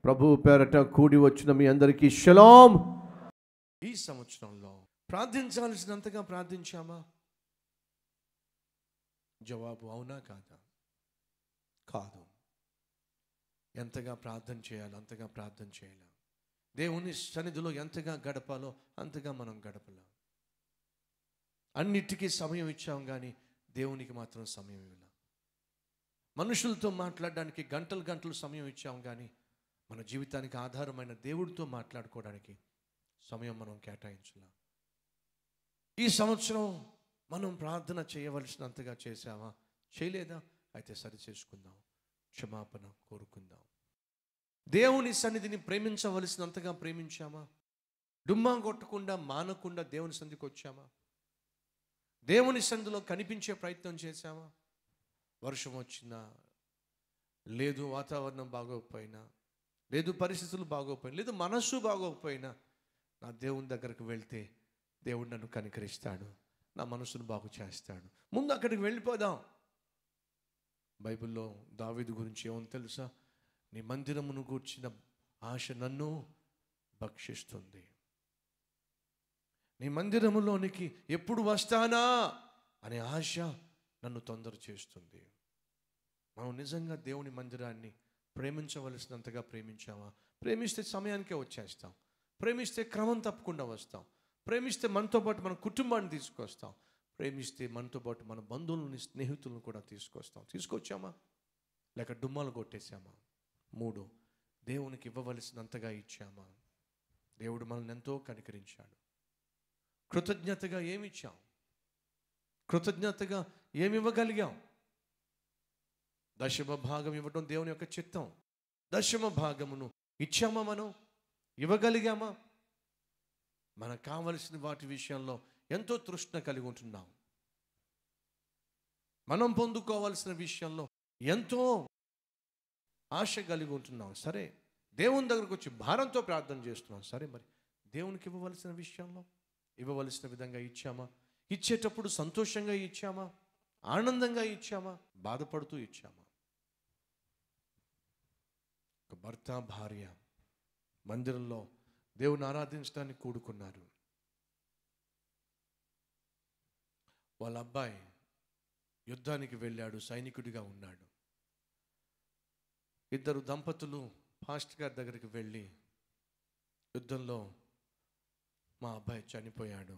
ప్రభు పేరట కూడి వచ్చిన మీ అందరికీ షలాం ఈ సంవత్సరంలో ప్రార్థించాల్సినంతగా ప్రార్థించామా జవాబు అవునా కాదా కాదు ఎంతగా ప్రార్థన చేయాలో అంతగా ప్రార్థన చేయాలి దేవుని సన్నిధిలో ఎంతగా గడపాలో అంతగా మనం గడపలేం అన్నిటికీ సమయం ఇచ్చాం కానీ దేవునికి మాత్రం సమయం ఇవ్వలేం మనుషులతో మాట్లాడడానికి గంటలు గంటలు సమయం ఇచ్చాం కానీ మన జీవితానికి ఆధారమైన దేవుడితో మాట్లాడుకోవడానికి సమయం మనం కేటాయించలేం ఈ సంవత్సరం మనం ప్రార్థన చేయవలసినంతగా చేసామా చేయలేదా అయితే సరి చేసుకుందాం క్షమాపణ కోరుకుందాం దేవుని సన్నిధిని ప్రేమించవలసినంతగా ప్రేమించామా డుమ్మా కొట్టకుండా మానకుండా దేవుని సన్నిధికి వచ్చామా దేవుని సన్నిధిలో కనిపించే ప్రయత్నం చేశామా వర్షం వచ్చినా లేదు వాతావరణం బాగోకపోయినా లేదు పరిస్థితులు బాగోకపోయినా లేదు మనస్సు బాగోకపోయినా నా దేవుని దగ్గరకు వెళ్తే దేవుడు నన్ను కనికరిస్తాడు నా మనసును బాగు చేస్తాడు ముందు అక్కడికి వెళ్ళిపోదాం బైబిల్లో దావీదు గురించి ఏమని తెలుసా నీ మందిరమును గూర్చిన ఆశ నన్ను భక్షిస్తుంది నీ మందిరములోనికి ఎప్పుడు వస్తానా అనే ఆశ నన్ను తొందర చేస్తుంది మనం నిజంగా దేవుని మందిరాన్ని ప్రేమించవలసినంతగా ప్రేమించామా ప్రేమిస్తే సమయానికే వచ్చేస్తాం ప్రేమిస్తే క్రమం తప్పకుండా వస్తాం ప్రేమిస్తే మనతో పాటు మన కుటుంబాన్ని తీసుకొస్తాం ప్రేమిస్తే మనతో పాటు మన బంధువులని స్నేహితులను కూడా తీసుకొస్తాం తీసుకొచ్చామా లేక డుమ్మాలు కొట్టేశామా మూడు దేవునికి ఇవ్వవలసినంతగా ఇచ్చామా దేవుడు మనల్ని ఎంతో కనికరించాడు కృతజ్ఞతగా ఏమి ఇచ్చాం కృతజ్ఞతగా ఏమి ఇవ్వగలిగాం దశమ భాగం ఇవ్వడం దేవుని యొక్క చిత్తం దశమ భాగమును ఇచ్చామా మనం ఇవ్వగలిగామా మనకు కావలసిన వాటి విషయంలో ఎంతో తృష్ణ కలిగి ఉంటున్నాం మనం పొందుకోవాల్సిన విషయంలో ఎంతో ఆశ కలిగి ఉంటున్నాం సరే దేవుని దగ్గరకు వచ్చి భారంతో ప్రార్థన చేస్తున్నాం సరే మరి దేవునికి ఇవ్వవలసిన విషయంలో ఇవ్వవలసిన విధంగా ఇచ్చామా ఇచ్చేటప్పుడు సంతోషంగా ఇచ్చామా ఆనందంగా ఇచ్చామా బాధపడుతూ ఇచ్చామా ఒక భర్త భార్య మందిరంలో దేవుని ఆరాధించడానికి కూడుకున్నారు వాళ్ళ అబ్బాయి యుద్ధానికి వెళ్ళాడు సైనికుడిగా ఉన్నాడు ఇద్దరు దంపతులు ఫాస్ట్ గారి దగ్గరికి వెళ్ళి యుద్ధంలో మా అబ్బాయి చనిపోయాడు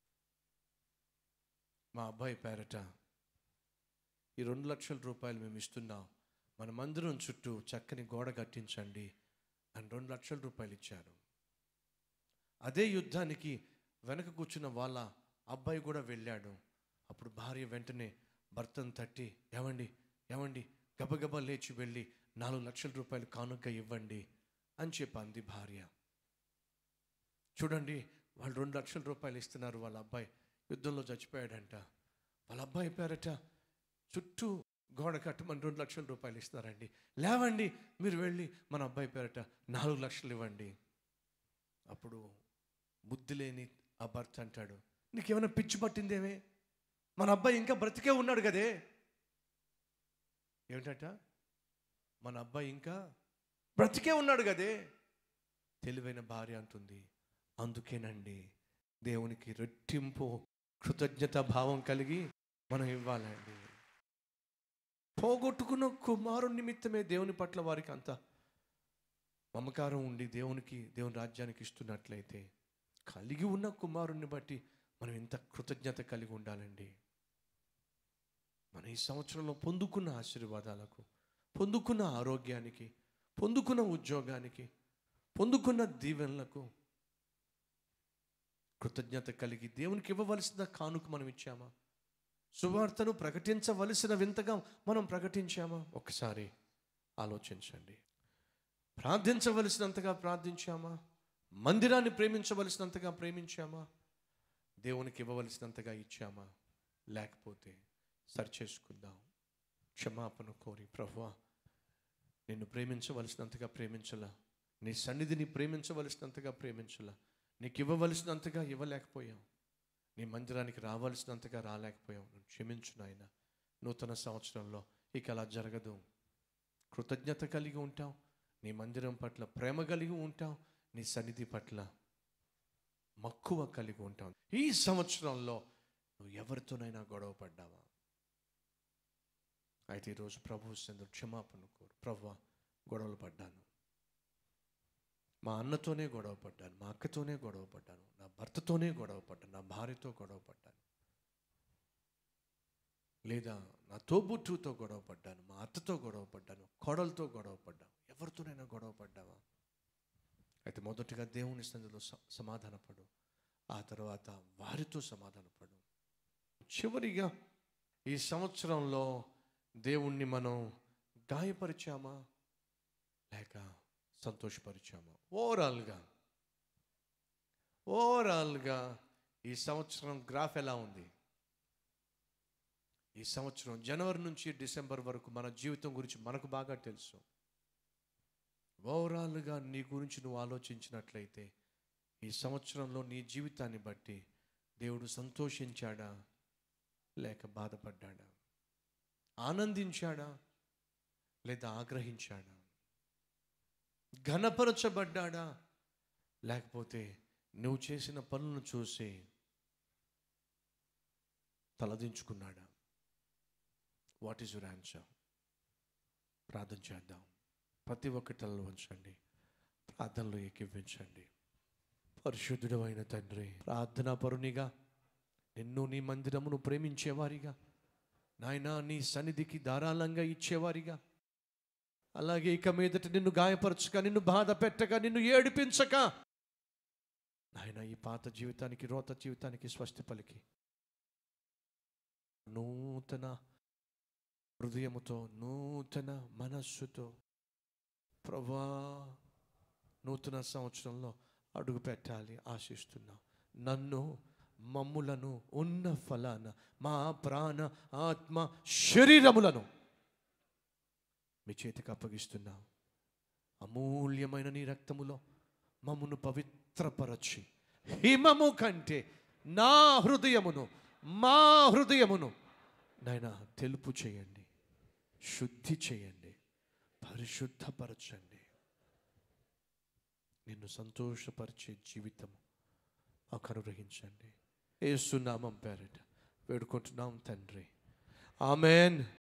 మా అబ్బాయి పేరట ఈ రెండు లక్షల రూపాయలు మేము ఇస్తున్నాం మన మందిరం చుట్టూ చక్కని గోడ కట్టించండి అని రెండు లక్షల రూపాయలు ఇచ్చారు అదే యుద్ధానికి వెనక కూర్చున్న వాళ్ళ అబ్బాయి కూడా వెళ్ళాడు అప్పుడు భార్య వెంటనే భర్తను తట్టి ఏమండి ఏమండి గబగబా లేచి వెళ్ళి నాలుగు లక్షల రూపాయలు కానుక ఇవ్వండి అని చెప్పి అంది భార్య చూడండి వాళ్ళు రెండు లక్షల రూపాయలు ఇస్తున్నారు వాళ్ళ అబ్బాయి యుద్ధంలో చచ్చిపోయాడంట వాళ్ళ అబ్బాయి పేరట చుట్టూ గోడ కట్టమని రెండు లక్షల రూపాయలు ఇస్తున్నారండి లేవండి మీరు వెళ్ళి మన అబ్బాయి పేరట నాలుగు లక్షలు ఇవ్వండి అప్పుడు బుద్ధి లేని ఆ భర్త అంటాడు నీకేమైనా పిచ్చి పట్టిందేమే మన అబ్బాయి ఇంకా బ్రతికే ఉన్నాడు కదే ఏమిటట మన అబ్బాయి ఇంకా బ్రతికే ఉన్నాడు కదే తెలివైన భార్య అంటుంది అందుకేనండి దేవునికి రెట్టింపు కృతజ్ఞత భావం కలిగి మనం ఇవ్వాలండి పోగొట్టుకున్న కుమారు నిమిత్తమే దేవుని పట్ల వారికి అంత మమకారం ఉండి దేవునికి దేవుని రాజ్యానికి ఇస్తున్నట్లయితే కలిగి ఉన్న కుమారుణ్ణి బట్టి మనం ఎంత కృతజ్ఞత కలిగి ఉండాలండి మన ఈ సంవత్సరంలో పొందుకున్న ఆశీర్వాదాలకు పొందుకున్న ఆరోగ్యానికి పొందుకున్న ఉద్యోగానికి పొందుకున్న దీవెనలకు కృతజ్ఞత కలిగి దేవునికి ఇవ్వవలసిన కానుక మనం ఇచ్చామా సువార్తను ప్రకటించవలసిన వింతగా మనం ప్రకటించామా ఒకసారి ఆలోచించండి ప్రార్థించవలసినంతగా ప్రార్థించామా మందిరాన్ని ప్రేమించవలసినంతగా ప్రేమించామా దేవునికి ఇవ్వవలసినంతగా ఇచ్చామా లేకపోతే సరిచేసుకుందాం క్షమాపణ కోరి ప్రభువా నిన్ను ప్రేమించవలసినంతగా ప్రేమించలా నీ సన్నిధిని ప్రేమించవలసినంతగా ప్రేమించలా నీకు ఇవ్వవలసినంతగా ఇవ్వలేకపోయాం నీ మందిరానికి రావాల్సినంతగా రాలేకపోయాం నన్ను క్షమించు నాయన నూతన సంవత్సరంలో ఇక అలా జరగదు కృతజ్ఞత కలిగి ఉంటాం నీ మందిరం పట్ల ప్రేమ కలిగి ఉంటాం నీ సన్నిధి పట్ల మక్కువ కలిగి ఉంటాం ఈ సంవత్సరంలో నువ్వు ఎవరితోనైనా గొడవ పడ్డావా అయితే ఈరోజు ప్రభు చంద్ర క్షమాపణ కోరు ప్రభు గొడవలు పడ్డాను మా అన్నతోనే గొడవ పడ్డాను మా అక్కతోనే గొడవ పడ్డాను నా భర్తతోనే గొడవ పడ్డాను నా భార్యతో గొడవ పడ్డాను లేదా నా తోబుట్టుతో గొడవ పడ్డాను మా అత్తతో గొడవ పడ్డాను కోడలతో గొడవ పడ్డాను ఎవరితోనైనా గొడవ పడ్డావా అయితే మొదటిగా దేవుని సందులో సమాధానపడు ఆ తర్వాత వారితో సమాధానపడు చివరిగా ఈ సంవత్సరంలో దేవుణ్ణి మనం గాయపరిచామా లేక సంతోషపరిచామా ఓవరాల్గా ఓవరాల్గా ఈ సంవత్సరం గ్రాఫ్ ఎలా ఉంది ఈ సంవత్సరం జనవరి నుంచి డిసెంబర్ వరకు మన జీవితం గురించి మనకు బాగా తెలుసు ఓవరాల్గా నీ గురించి నువ్వు ఆలోచించినట్లయితే ఈ సంవత్సరంలో నీ జీవితాన్ని బట్టి దేవుడు సంతోషించాడా లేక బాధపడ్డాడా ఆనందించాడా లేదా ఆగ్రహించాడా ఘనపరచబడ్డాడా లేకపోతే నువ్వు చేసిన పనులను చూసి తలదించుకున్నాడా వాట్ ఈస్ యువర్ ఆన్సర్ ప్రార్థన చేద్దాం ప్రతి ఒక్కటిలో ఉంచండి ప్రార్థనలో ఏకీవించండి పరిశుద్ధుడు అయిన తండ్రి ప్రార్థనా పరునిగా నిన్ను నీ మందిరమును ప్రేమించేవారిగా నాయనా నీ సన్నిధికి ధారాళంగా ఇచ్చేవారిగా అలాగే ఇక మీదట నిన్ను గాయపరచక నిన్ను బాధ పెట్టక నిన్ను ఏడిపించక నాయన ఈ పాత జీవితానికి రోత జీవితానికి స్వస్తి పలికి నూతన హృదయముతో నూతన మనస్సుతో ప్రభా నూతన సంవత్సరంలో అడుగు పెట్టాలి ఆశిస్తున్నాం నన్ను మమ్ములను ఉన్న ఫలాన మా ప్రాణ ఆత్మ శరీరములను మీ చేతికి అప్పగిస్తున్నాం అమూల్యమైన నీ రక్తములో మమ్మును పవిత్రపరచి హిమము కంటే నా హృదయమును మా హృదయమును నాయన తెలుపు చేయండి శుద్ధి చేయండి పరిశుద్ధపరచండి నిన్ను సంతోషపరిచే జీవితం మాకు అనుగ్రహించండి ఏసునామం పేరట వేడుకుంటున్నాం తండ్రి ఆమెన్